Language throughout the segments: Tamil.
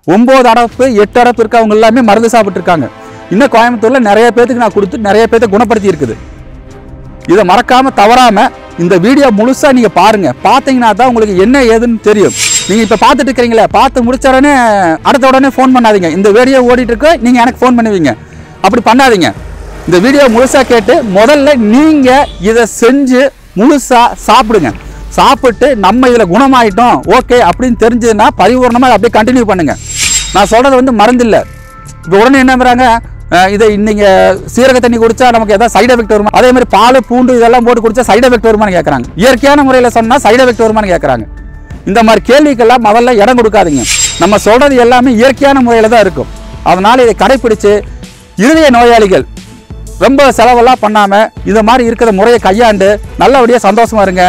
ஒம்பது அடப்பு எட்டு அடப்பு இருக்கவங்க எல்லாமே மருந்து சாப்பிட்டு இருக்காங்க இன்னும் கோயம்புத்தூர்ல நிறைய பேத்துக்கு நான் கொடுத்து நிறைய பேர்த்த குணப்படுத்தி இருக்குது இதை மறக்காம தவறாம இந்த வீடியோ முழுசா நீங்க பாருங்க பாத்தீங்கன்னா தான் உங்களுக்கு என்ன ஏதுன்னு தெரியும் நீங்க இப்ப பார்த்துட்டு இருக்கிறீங்களே பார்த்து முடிச்ச உடனே அடுத்த உடனே ஃபோன் பண்ணாதீங்க இந்த வீடியோ ஓடிட்டு இருக்கு நீங்க எனக்கு ஃபோன் பண்ணுவீங்க அப்படி பண்ணாதீங்க இந்த வீடியோ முழுசா கேட்டு முதல்ல நீங்க இதை செஞ்சு முழுசா சாப்பிடுங்க சாப்பிட்டு நம்ம இதுல குணமாயிட்டோம் ஓகே அப்படின்னு தெரிஞ்சதுன்னா பரிபூர்ணமா அப்படியே கண்டினியூ பண்ணுங்க நான் சொல்றது வந்து மருந்து இல்லை இப்போ உடனே என்ன பண்ணுறாங்க அஹ் இதை நீங்க சீரக தண்ணி குடிச்சா நமக்கு ஏதாவது சைடு எஃபெக்ட் வருமா அதே மாதிரி பால் பூண்டு இதெல்லாம் போட்டு குடிச்சா சைடு எஃபெக்ட் வருமான்னு கேட்குறாங்க இயற்கையான முறையில் சொன்னா சைடு எஃபெக்ட் வருமான்னு கேட்குறாங்க இந்த மாதிரி கேள்விக்கெல்லாம் முதல்ல இடம் கொடுக்காதீங்க நம்ம சொல்றது எல்லாமே இயற்கையான முறையில் தான் இருக்கும் அதனால இதை கடைப்பிடிச்சு இருதய நோயாளிகள் ரொம்ப செலவெல்லாம் பண்ணாம இந்த மாதிரி இருக்கிற முறையை கையாண்டு நல்லபடியா சந்தோஷமா இருங்க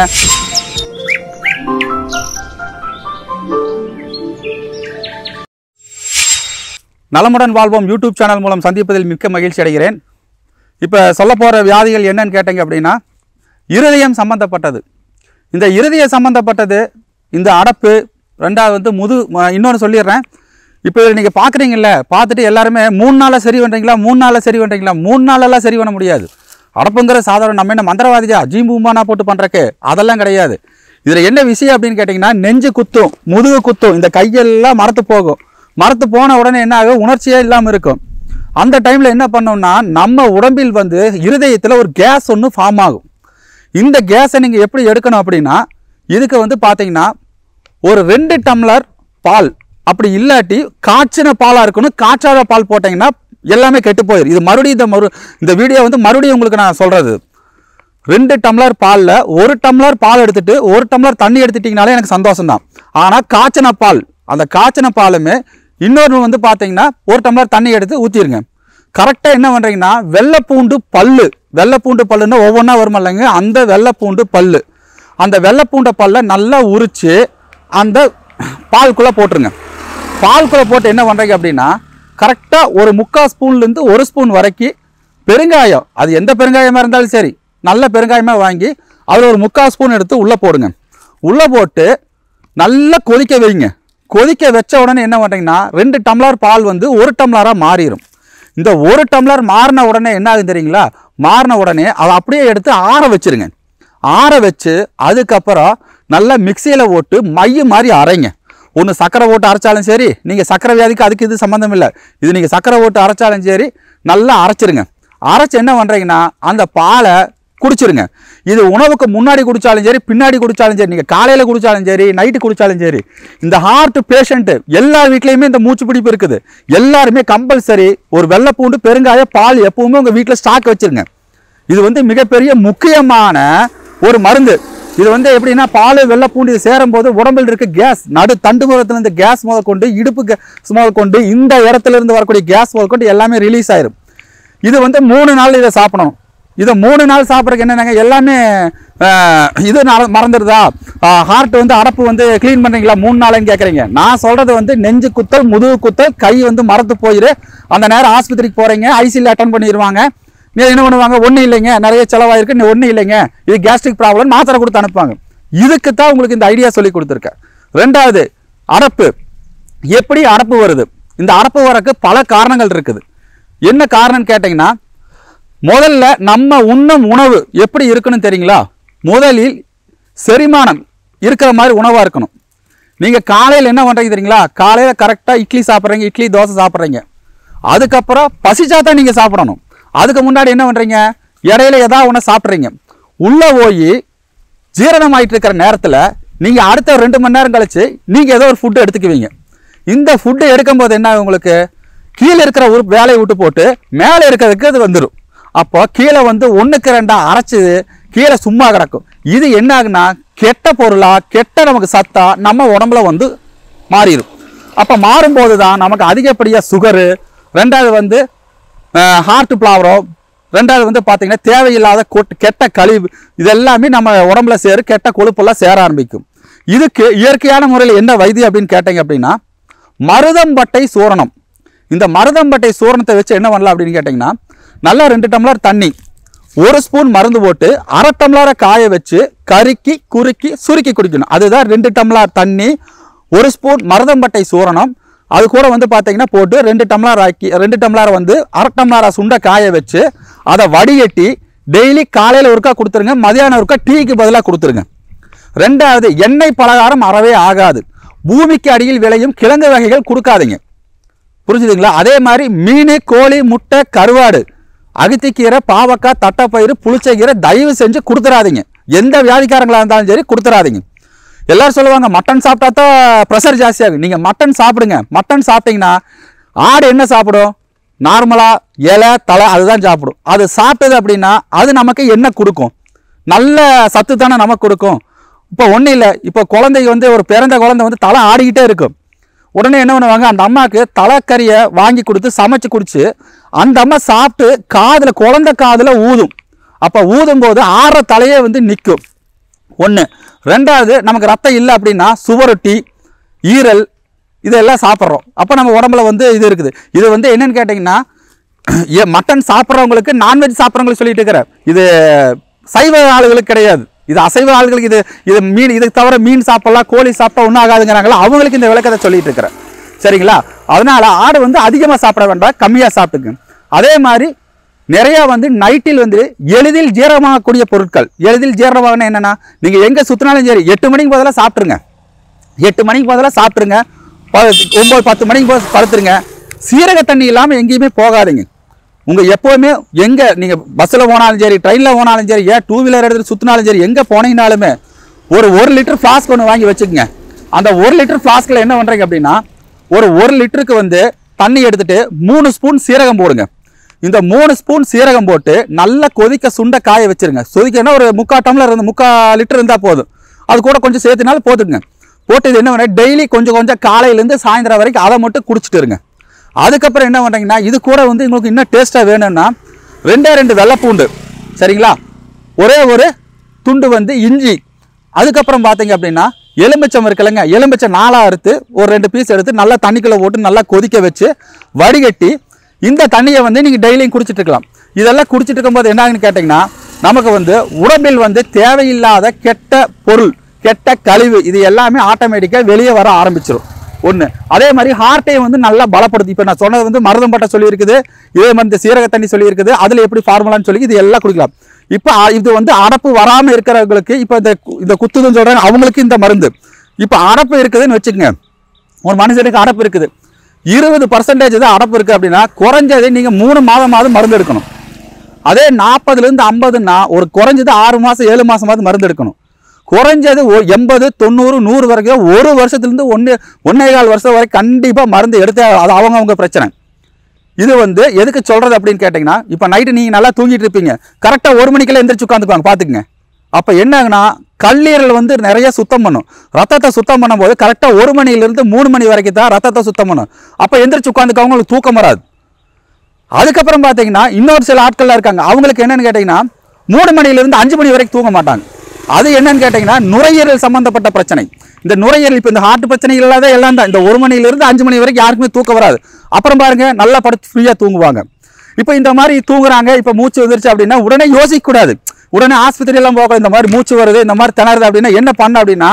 நலமுடன் வாழ்வோம் யூடியூப் சேனல் மூலம் சந்திப்பதில் மிக்க மகிழ்ச்சி அடைகிறேன் இப்போ சொல்ல போகிற வியாதிகள் என்னன்னு கேட்டீங்க அப்படின்னா இருதயம் சம்பந்தப்பட்டது இந்த இருதய சம்பந்தப்பட்டது இந்த அடப்பு ரெண்டாவது வந்து முது இன்னொன்று சொல்லிடுறேன் இப்போ நீங்கள் பார்க்குறீங்கல்ல பார்த்துட்டு எல்லாருமே மூணு நாளில் சரி பண்ணுறீங்களா மூணு நாளில் சரி பண்ணுறீங்களா மூணு நாளெல்லாம் சரி பண்ண முடியாது அடப்புங்கிற சாதாரண நம்ம என்ன மந்திரவாதியா ஜீம் பூமானா போட்டு பண்ணுறக்கு அதெல்லாம் கிடையாது இதில் என்ன விஷயம் அப்படின்னு கேட்டிங்கன்னா நெஞ்சு குத்தும் முதுகு குத்தும் இந்த கையெல்லாம் மரத்து போகும் மரத்து போன உடனே என்ன ஆகும் உணர்ச்சியே இல்லாமல் இருக்கும் அந்த டைமில் என்ன பண்ணோம்னா நம்ம உடம்பில் வந்து இருதயத்தில் ஒரு கேஸ் ஒன்று ஃபார்ம் ஆகும் இந்த கேஸை நீங்கள் எப்படி எடுக்கணும் அப்படின்னா இதுக்கு வந்து பார்த்தீங்கன்னா ஒரு ரெண்டு டம்ளர் பால் அப்படி இல்லாட்டி காய்ச்சின பாலாக இருக்கணும் காய்ச்சாத பால் போட்டிங்கன்னா எல்லாமே கெட்டு போயிடும் இது மறுபடியும் இந்த மறு இந்த வீடியோ வந்து மறுபடியும் உங்களுக்கு நான் சொல்கிறது ரெண்டு டம்ளர் பாலில் ஒரு டம்ளர் பால் எடுத்துட்டு ஒரு டம்ளர் தண்ணி எடுத்துட்டிங்கனாலே எனக்கு சந்தோஷம் தான் ஆனால் காய்ச்சின பால் அந்த காய்ச்சின பாலுமே இன்னொரு வந்து பார்த்தீங்கன்னா ஒரு டம்ளர் தண்ணி எடுத்து ஊற்றிடுங்க கரெக்டாக என்ன பண்ணுறீங்கன்னா வெள்ளைப்பூண்டு பல்லு வெள்ளைப்பூண்டு பல்லுன்னா ஒவ்வொன்றா வரும் இல்லைங்க அந்த வெள்ளைப்பூண்டு பல்லு அந்த வெள்ளைப்பூண்டை பல்லை நல்லா உரித்து அந்த பால்குள்ளே போட்டுருங்க பால்குள்ளே போட்டு என்ன பண்ணுறீங்க அப்படின்னா கரெக்டாக ஒரு முக்கால் ஸ்பூன்லேருந்து ஒரு ஸ்பூன் வரைக்கும் பெருங்காயம் அது எந்த பெருங்காயமாக இருந்தாலும் சரி நல்ல பெருங்காயமாக வாங்கி அதில் ஒரு முக்கால் ஸ்பூன் எடுத்து உள்ளே போடுங்க உள்ளே போட்டு நல்லா கொதிக்க வைங்க கொதிக்க வச்ச உடனே என்ன பண்ணுறீங்கன்னா ரெண்டு டம்ளர் பால் வந்து ஒரு டம்ளராக மாறிடும் இந்த ஒரு டம்ளர் மாறின உடனே என்ன ஆகுது தெரியுங்களா மாறின உடனே அதை அப்படியே எடுத்து ஆற வச்சிருங்க ஆற வச்சு அதுக்கப்புறம் நல்லா மிக்சியில் போட்டு மைய மாதிரி அரைங்க ஒன்று சக்கரை போட்டு அரைச்சாலும் சரி நீங்கள் சக்கரை வியாதிக்கு அதுக்கு இது சம்மந்தம் இல்லை இது நீங்கள் சக்கரை போட்டு அரைச்சாலும் சரி நல்லா அரைச்சிருங்க அரைச்சு என்ன பண்ணுறீங்கன்னா அந்த பாலை குடிச்சிருங்க இது உணவுக்கு முன்னாடி குடிச்சாலும் சரி பின்னாடி குடிச்சாலும் சரி நீங்கள் காலையில் குடிச்சாலும் சரி நைட்டு குடிச்சாலும் சரி இந்த ஹார்ட் பேஷண்ட்டு எல்லார் வீட்லேயுமே இந்த மூச்சு பிடிப்பு இருக்குது எல்லாருமே கம்பல்சரி ஒரு வெள்ளைப்பூண்டு பெருங்காய பால் எப்பவுமே உங்கள் வீட்டில் ஸ்டாக் வச்சிருங்க இது வந்து மிகப்பெரிய முக்கியமான ஒரு மருந்து இது வந்து எப்படின்னா பால் வெள்ளைப்பூண்டு இது சேரும் போது உடம்பில் இருக்க கேஸ் நடு தண்டுபுரத்துல இருந்து கேஸ் முதல் கொண்டு இடுப்பு கேஸ் முதல் கொண்டு இந்த இடத்துல இருந்து வரக்கூடிய கேஸ் முதல் கொண்டு எல்லாமே ரிலீஸ் ஆயிரும் இது வந்து மூணு நாள் இதை சாப்பிடணும் இதை மூணு நாள் சாப்பிட்றதுக்கு என்னென்னங்க எல்லாமே ஆஹ், இது நர- மறந்துடுதா ஹார்ட் வந்து அடப்பு வந்து க்ளீன் பண்ணுறீங்களா மூணு நாளைன்னு கேட்குறீங்க நான் சொல்கிறது வந்து நெஞ்சு குத்தல் முதுகு குத்தல் கை வந்து மரத்து போயிரு அந்த நேரம் ஆஸ்பத்திரிக்கு போகிறீங்க ஐசியில் அட்டன் பண்ணிடுவாங்க நீ என்ன பண்ணுவாங்க ஒன்றும் இல்லைங்க நிறைய செலவாயிருக்கு நீ ஒன்றும் இல்லைங்க இது கேஸ்ட்ரிக் ப்ராப்ளம் மாத்திரை கொடுத்து அனுப்புவாங்க இதுக்கு தான் உங்களுக்கு இந்த ஐடியா சொல்லி கொடுத்துருக்கேன் ரெண்டாவது அடப்பு எப்படி அடப்பு வருது இந்த அடப்பு வரக்கு பல காரணங்கள் இருக்குது என்ன காரணம்னு கேட்டிங்கன்னா முதல்ல நம்ம உண்ணும் உணவு எப்படி இருக்கணும் தெரியுங்களா முதலில் செரிமானம் இருக்கிற மாதிரி உணவாக இருக்கணும் நீங்கள் காலையில் என்ன பண்ணுறீங்க தெரியுங்களா காலையில் கரெக்டாக இட்லி சாப்பிட்றீங்க இட்லி தோசை சாப்பிட்றீங்க அதுக்கப்புறம் பசிச்சா தான் நீங்கள் சாப்பிடணும் அதுக்கு முன்னாடி என்ன பண்ணுறீங்க இடையில ஏதாவது ஒன்று சாப்பிட்றீங்க உள்ளே போய் ஜீரணம் ஆயிட்டு இருக்கிற நேரத்தில் நீங்கள் அடுத்த ரெண்டு மணி நேரம் கழிச்சு நீங்கள் ஏதோ ஒரு ஃபுட்டு எடுத்துக்குவீங்க இந்த ஃபுட்டு எடுக்கும்போது என்ன ஆகும் உங்களுக்கு கீழே இருக்கிற ஒரு வேலையை விட்டு போட்டு மேலே இருக்கிறதுக்கு அது வந்துடும் அப்போ கீழே வந்து ஒன்றுக்கு ரெண்டா அரைச்சி கீழே சும்மா கிடக்கும் இது என்ன ஆகுனா கெட்ட பொருளா கெட்ட நமக்கு சத்தா நம்ம உடம்புல வந்து மாறிடும் அப்போ மாறும்போது தான் நமக்கு அதிகப்படியாக சுகரு ரெண்டாவது வந்து ஹார்ட் ப்ளாவரம் ரெண்டாவது வந்து பார்த்தீங்கன்னா தேவையில்லாத கொட் கெட்ட கழிவு இது எல்லாமே நம்ம உடம்புல சேரு கெட்ட கொழுப்பெல்லாம் சேர ஆரம்பிக்கும் இதுக்கு இயற்கையான முறையில் என்ன வைத்தியம் அப்படின்னு கேட்டீங்க அப்படின்னா மருதம்பட்டை சூரணம் இந்த மருதம்பட்டை சூரணத்தை வச்சு என்ன பண்ணலாம் அப்படின்னு கேட்டிங்கன்னா நல்லா ரெண்டு டம்ளர் தண்ணி ஒரு ஸ்பூன் மருந்து போட்டு அரை டம்ளரை காய வச்சு கருக்கி குறுக்கி சுருக்கி குடிக்கணும் அதுதான் ரெண்டு டம்ளர் தண்ணி ஒரு ஸ்பூன் மருதம்பட்டை சூரணம் அது கூட வந்து பார்த்தீங்கன்னா போட்டு ரெண்டு டம்ளர் ஆக்கி ரெண்டு டம்ளர் வந்து அரை டம்ளரை சுண்டை காய வச்சு அதை வடிகட்டி டெய்லி காலையில் ஒருக்கா கொடுத்துருங்க மதியானம் ஒருக்கா டீக்கு பதிலாக கொடுத்துருங்க ரெண்டாவது எண்ணெய் பலகாரம் அறவே ஆகாது பூமிக்கு அடியில் விளையும் கிழங்கு வகைகள் கொடுக்காதீங்க புரிஞ்சுதுங்களா அதே மாதிரி மீன் கோழி முட்டை கருவாடு அகத்திக்கீரை பாவக்காய் தட்டைப்பயிறு புளிச்சக்கீரை தயவு செஞ்சு கொடுத்துறாதீங்க எந்த வியாதிக்காரங்களா இருந்தாலும் சரி கொடுத்துறாதீங்க எல்லாரும் சொல்லுவாங்க மட்டன் சாப்பிட்டா தான் ப்ரெஷர் ஜாஸ்தியாகும் நீங்கள் மட்டன் சாப்பிடுங்க மட்டன் சாப்பிட்டீங்கன்னா ஆடு என்ன சாப்பிடும் நார்மலாக இலை தலை அதுதான் சாப்பிடும் அது சாப்பிட்டது அப்படின்னா அது நமக்கு என்ன கொடுக்கும் நல்ல சத்து தானே நமக்கு கொடுக்கும் இப்போ ஒன்றும் இல்லை இப்போ குழந்தை வந்து ஒரு பிறந்த குழந்தை வந்து தலை ஆடிக்கிட்டே இருக்கும் உடனே என்ன பண்ணுவாங்க அந்த அம்மாவுக்கு தலைக்கறியை வாங்கி கொடுத்து சமைச்சு குடிச்சு அந்த அம்மா சாப்பிட்டு காதில் குழந்தை காதில் ஊதும் அப்போ ஊதும் போது ஆற தலையே வந்து நிற்கும் ஒன்று ரெண்டாவது நமக்கு ரத்தம் இல்லை அப்படின்னா சுவரொட்டி ஈரல் இதெல்லாம் சாப்பிட்றோம் அப்போ நம்ம உடம்புல வந்து இது இருக்குது இது வந்து என்னன்னு கேட்டிங்கன்னா ஏ மட்டன் சாப்பிட்றவங்களுக்கு நான்வெஜ் சாப்பிட்றவங்களுக்கு சொல்லிட்டு இருக்கிறேன் இது சைவ ஆளுகளுக்கு கிடையாது இது அசைவ ஆளுகளுக்கு இது இது மீன் இதுக்கு தவிர மீன் சாப்பிடலாம் கோழி சாப்பிட்டா ஒன்றும் ஆகாதுங்கிறாங்களா அவங்களுக்கு இந்த விளக்கத்தை சொல்லிட்டு இருக்கிறேன் சரிங்களா அதனால ஆடு வந்து அதிகமாக சாப்பிட வேண்டாம் கம்மியாக சாப்பிட்டுங்க அதே மாதிரி நிறைய வந்து நைட்டில் வந்து எளிதில் ஜீரணமாகக்கூடிய பொருட்கள் எளிதில் ஜீரணமாகணும் என்னன்னா நீங்கள் எங்கே சுற்றினாலும் சரி எட்டு மணிக்கு பதிலாக சாப்பிட்ருங்க எட்டு மணிக்கு பதிலாக சாப்பிட்ருங்க ப- ஒம்பது பத்து மணிக்கு போது படுத்துருங்க சீரக தண்ணி இல்லாமல் எங்கேயுமே போகாதீங்க உங்கள் எப்போவுமே எங்கே நீங்கள் பஸ்ஸில் போனாலும் சரி ட்ரெயினில் போனாலும் சரி ஏன் டூ வீலர் எடுத்துட்டு சுற்றினாலும் சரி எங்கே போனீங்கனாலுமே ஒரு ஒரு லிட்டர் ஃப்ளாஸ்க் ஒன்று வாங்கி வச்சுக்கோங்க அந்த ஒரு லிட்டர் ஃப்ளாஸ்கில் என்ன பண்ணுறீங்க அப்படின்னா ஒரு ஒரு லிட்டருக்கு வந்து தண்ணி எடுத்துட்டு மூணு ஸ்பூன் சீரகம் போடுங்க இந்த மூணு ஸ்பூன் சீரகம் போட்டு நல்லா கொதிக்க சுண்ட காய வச்சிருங்க கொதிக்கன்னா ஒரு முக்கால் டம்ளர் இருந்து முக்கால் லிட்டர் இருந்தால் போதும் அது கூட கொஞ்சம் சேர்த்துனாலும் போட்டுங்க போட்டு இது என்ன பண்ண டெய்லி கொஞ்சம் கொஞ்சம் காலையிலேருந்து சாயந்தரம் வரைக்கும் அதை மட்டும் குடிச்சிட்டு இருங்க அதுக்கப்புறம் என்ன பண்ணுறீங்கன்னா இது கூட வந்து உங்களுக்கு இன்னும் டேஸ்ட்டாக வேணும்னா ரெண்டே ரெண்டு வெள்ளைப்பூண்டு சரிங்களா ஒரே ஒரு துண்டு வந்து இஞ்சி அதுக்கப்புறம் பார்த்தீங்க அப்படின்னா எலுமிச்சம் இருக்குல்லங்க எலுமிச்சை நாளாக அறுத்து ஒரு ரெண்டு பீஸ் எடுத்து நல்லா தண்ணிக்குள்ளே போட்டு நல்லா கொதிக்க வச்சு வடிகட்டி இந்த தண்ணியை வந்து நீங்கள் டெய்லியும் குடிச்சிட்டு இருக்கலாம் இதெல்லாம் குடிச்சிட்டு இருக்கும்போது என்ன ஆகுன்னு கேட்டிங்கன்னா நமக்கு வந்து உடம்பில் வந்து தேவையில்லாத கெட்ட பொருள் கெட்ட கழிவு இது எல்லாமே ஆட்டோமேட்டிக்காக வெளியே வர ஆரம்பிச்சிடும் ஒன்று அதே மாதிரி ஹார்ட்டையும் வந்து நல்லா பலப்படுத்தி இப்போ நான் சொன்னது வந்து மருதம்பட்டை சொல்லியிருக்குது இதே மாதிரி இந்த சீரக தண்ணி சொல்லியிருக்குது அதில் எப்படி ஃபார்முலான்னு சொல்லி இது எல்லாம் குடிக்கலாம் இப்போ அ- இது வந்து அடப்பு வராமல் இருக்கிறவங்களுக்கு இப்போ இந்த கு- இந்த குத்துதுன்னு சொல்கிறாங்க அவங்களுக்கு இந்த மருந்து இப்போ அடப்பு இருக்குதுன்னு வச்சுக்கோங்க ஒரு மனுஷனுக்கு அடப்பு இருக்குது இருபது பர்சன்டேஜ் தான் அடப்பு இருக்குது அப்படின்னா குறைஞ்சது நீங்கள் மூணு மாதமாவது மருந்து எடுக்கணும் அதே நாற்பதுலேருந்து ஐம்பதுன்னா ஒரு குறைஞ்சது ஆறு மாதம் ஏழு மாதமாவது மருந்து எடுக்கணும் குறைஞ்சது ஒ- எண்பது தொண்ணூறு நூறு வரைக்கும் ஒரு வருஷத்துலேருந்து ஒன்று ஒன்றே கால் வருஷம் வரை கண்டிப்பாக மருந்து எடுத்தே ஆகணும். அது அவங்கவங்க பிரச்சனை இது வந்து எதுக்கு சொல்கிறது அப்படின்னு கேட்டிங்கன்னா இப்போ நைட்டு நீங்கள் நல்லா தூங்கிட்டு இருப்பீங்க கரெக்டாக ஒரு மணிக்கெல்லாம் எந்திரிச்சு உட்காந்துக்குவாங்க பார்த்துக்குங்க அப்போ என்ன ஆகுனா கல்லீரல் வந்து நிறைய சுத்தம் பண்ணும் ரத்தத்தை சுத்தம் பண்ணும்போது கரெக்டாக ஒரு மணிலேருந்து மூணு மணி வரைக்கும் தான் ரத்தத்தை சுத்தம் பண்ணும் அப்போ எந்திரிச்சு உட்காந்துக்கவங்க உங்களுக்கு தூக்கம் வராது அதுக்கப்புறம் பார்த்தீங்கன்னா இன்னொரு சில ஆட்கள்லாம் இருக்காங்க அவங்களுக்கு என்னன்னு கேட்டிங்கன்னா மூணு மணிலேருந்து அஞ்சு மணி வரைக்கும் தூங்க மாட்டாங்க அது என்னன்னு கேட்டிங்கன்னா நுரையீரல் சம்பந்தப்பட்ட பிரச்சனை இந்த நுரையீரல் இப்போ இந்த ஹார்ட் பிரச்சனைகள் இல்லாத எல்லாம் தான் இந்த ஒரு மணிலேருந்து அஞ்சு மணி வரைக்கும் யாருக்குமே தூக்கம் வராது அப்புறம் பாருங்க நல்லா படுத்து ஃப்ரீயாக தூங்குவாங்க இப்போ இந்த மாதிரி தூங்குறாங்க இப்போ மூச்சு வந்துருச்சு அப்படின்னா உடனே யோசிக்கக்கூடாது உடனே ஆஸ்பத்திரி எல்லாம் போக இந்த மாதிரி மூச்சு வருது இந்த மாதிரி திணறுது அப்படின்னா என்ன பண்ண அப்படின்னா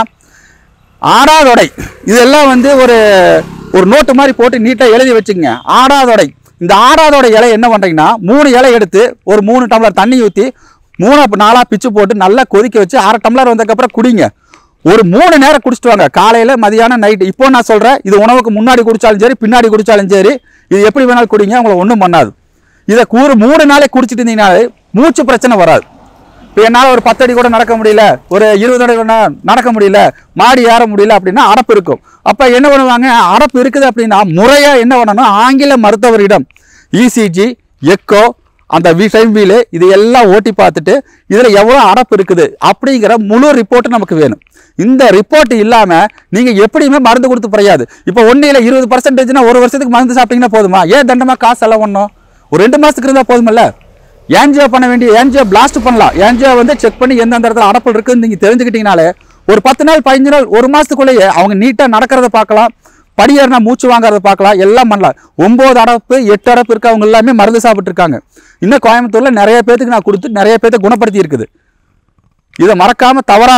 ஆடாதொடை இதெல்லாம் வந்து ஒரு ஒரு நோட்டு மாதிரி போட்டு நீட்டாக எழுதி வச்சுக்கங்க ஆடாதொடை இந்த ஆடாதொடை இலை என்ன பண்ணுறீங்கன்னா மூணு இலை எடுத்து ஒரு மூணு டம்ளர் தண்ணி ஊற்றி மூணு நாளாக பிச்சு போட்டு நல்லா கொதிக்க வச்சு அரை டம்ளர் வந்ததுக்கப்புறம் குடிங்க ஒரு மூணு நேரம் குடிச்சிட்டு வாங்க காலையில் மதியானம் நைட்டு இப்போ நான் சொல்கிறேன் இது உணவுக்கு முன்னாடி குடிச்சாலும் சரி பின்னாடி குடிச்சாலும் சரி இது எப்படி வேணாலும் குடிங்க உங்களை ஒன்றும் பண்ணாது இதை கூறு மூணு நாளே குடிச்சிட்டு இருந்தீங்கனாலே மூச்சு பிரச்சனை வராது இப்போ என்னால் ஒரு பத்தடி கூட நடக்க முடியல ஒரு இருபது அடி கூட நடக்க முடியல மாடி ஏற முடியல அப்படின்னா அடப்பு இருக்கும் அப்போ என்ன பண்ணுவாங்க அடப்பு இருக்குது அப்படின்னா முறையாக என்ன பண்ணணும் ஆங்கில மருத்துவரிடம் இசிஜி எக்கோ அந்த வி டைம் வீலு இது எல்லாம் ஓட்டி பார்த்துட்டு இதில் எவ்வளோ அடப்பு இருக்குது அப்படிங்கிற முழு ரிப்போர்ட் நமக்கு வேணும் இந்த ரிப்போர்ட் இல்லாமல் நீங்கள் எப்படியுமே மருந்து கொடுத்து புரியாது இப்போ ஒன்றில் இருபது பர்சன்டேஜ்னா ஒரு வருஷத்துக்கு மருந்து சாப்பிட்டீங்கன்னா போதுமா ஏன் தண்டமாக காசு செலவு பண்ணணும் ஒரு ரெண்டு மாதத்துக்கு இருந்தால் போதுமில்ல ஏன்ஜியோ பண்ண வேண்டிய ஏன்ஜியோ பிளாஸ்ட் பண்ணலாம் ஏன்ஜியோ வந்து செக் பண்ணி எந்தெந்த இடத்துல அடப்பு இருக்குன்னு நீங்கள் தெரிஞ்சுக்கிட்டீங்கனாலே ஒரு பத்து நாள் பதினஞ்சு நாள் ஒரு மாதத்துக்குள்ளேயே அவங்க நீட்டாக நடக்கிறத பார்க்கலாம் படியேறினா மூச்சு வாங்குறத பார்க்கலாம் எல்லாம் பண்ணலாம் ஒம்பது அடப்பு எட்டு அடப்பு இருக்கவங்க எல்லாமே மருந்து சாப்பிட்டு இருக்காங்க இன்னும் கோயம்புத்தூரில் நிறைய பேத்துக்கு நான் கொடுத்து நிறைய பேர்த்த குணப்படுத்தி இருக்குது இதை மறக்காம தவறாம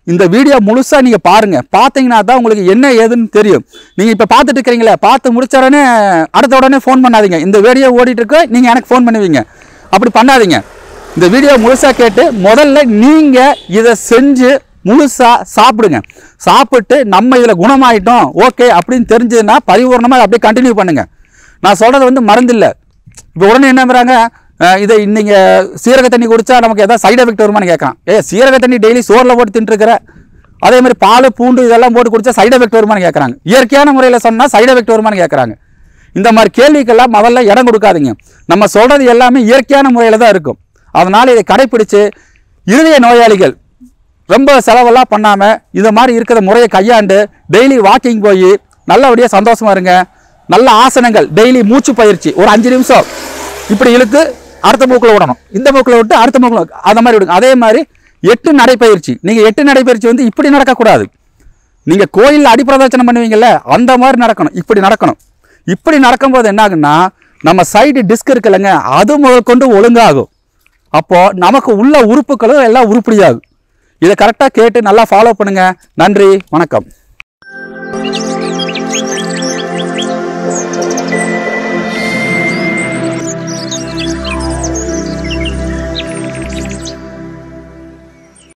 இந்த வீடியோ முழுசா நீங்க பாருங்க பார்த்தீங்கன்னா தான் உங்களுக்கு என்ன ஏதுன்னு தெரியும் நீங்க இப்ப பார்த்துட்டு இருக்கிறீங்களே பார்த்து முடிச்ச உடனே அடுத்த உடனே ஃபோன் பண்ணாதீங்க இந்த வீடியோ ஓடிட்டு இருக்கு நீங்க எனக்கு ஃபோன் பண்ணுவீங்க அப்படி பண்ணாதீங்க இந்த வீடியோ முழுசா கேட்டு முதல்ல நீங்க இதை செஞ்சு முழுசா சாப்பிடுங்க சாப்பிட்டு நம்ம இதுல குணமாயிட்டோம் ஓகே அப்படின்னு தெரிஞ்சதுன்னா பரிபூர்ணமா அதை அப்படியே கண்டினியூ பண்ணுங்க நான் சொல்றது வந்து மறந்தில்லை இப்போ உடனே என்ன பண்ணுறாங்க இதை நீங்க சீரக தண்ணி குடிச்சா நமக்கு ஏதாவது சைடு எஃபெக்ட் வருமான்னு கேட்கறான் ஏ சீரக தண்ணி டெய்லி சோறில் போட்டு தின்ட்டுருக்கிற அதே மாதிரி பால் பூண்டு இதெல்லாம் போட்டு குடிச்சா சைடு எஃபெக்ட் வருமான்னு கேட்குறாங்க இயற்கையான முறையில் சொன்னால் சைடு எஃபெக்ட் வருமான்னு கேட்குறாங்க இந்த மாதிரி கேள்விக்கெல்லாம் முதல்ல இடம் கொடுக்காதீங்க நம்ம சொல்றது எல்லாமே இயற்கையான முறையில் தான் இருக்கும் அதனால இதை கடைப்பிடிச்சு இருதய நோயாளிகள் ரொம்ப செலவெல்லாம் பண்ணாமல் இந்த மாதிரி இருக்கிற முறையை கையாண்டு டெய்லி வாக்கிங் போய் நல்லபடியாக சந்தோஷமா இருங்க நல்ல ஆசனங்கள் டெய்லி மூச்சு பயிற்சி ஒரு அஞ்சு நிமிஷம் இப்படி இழுத்து அடுத்த மூக்கில் விடணும் இந்த மூக்கில் விட்டு அடுத்த மூக்கில் அந்த மாதிரி விடுங்க அதே மாதிரி எட்டு நடைப்பயிற்சி நீங்கள் எட்டு நடைப்பயிற்சி வந்து இப்படி நடக்கக்கூடாது நீங்கள் கோயிலில் அடிப்பிரதட்சணம் பண்ணுவீங்கல்ல அந்த மாதிரி நடக்கணும் இப்படி நடக்கணும் இப்படி நடக்கும்போது என்ன ஆகுன்னா நம்ம சைடு டிஸ்க் இருக்குல்லங்க அது முதல் கொண்டு ஒழுங்காகும் அப்போ நமக்கு உள்ள உறுப்புகளும் எல்லாம் உருப்படியாகும் இதை கரெக்டாக கேட்டு நல்லா ஃபாலோ பண்ணுங்க நன்றி வணக்கம்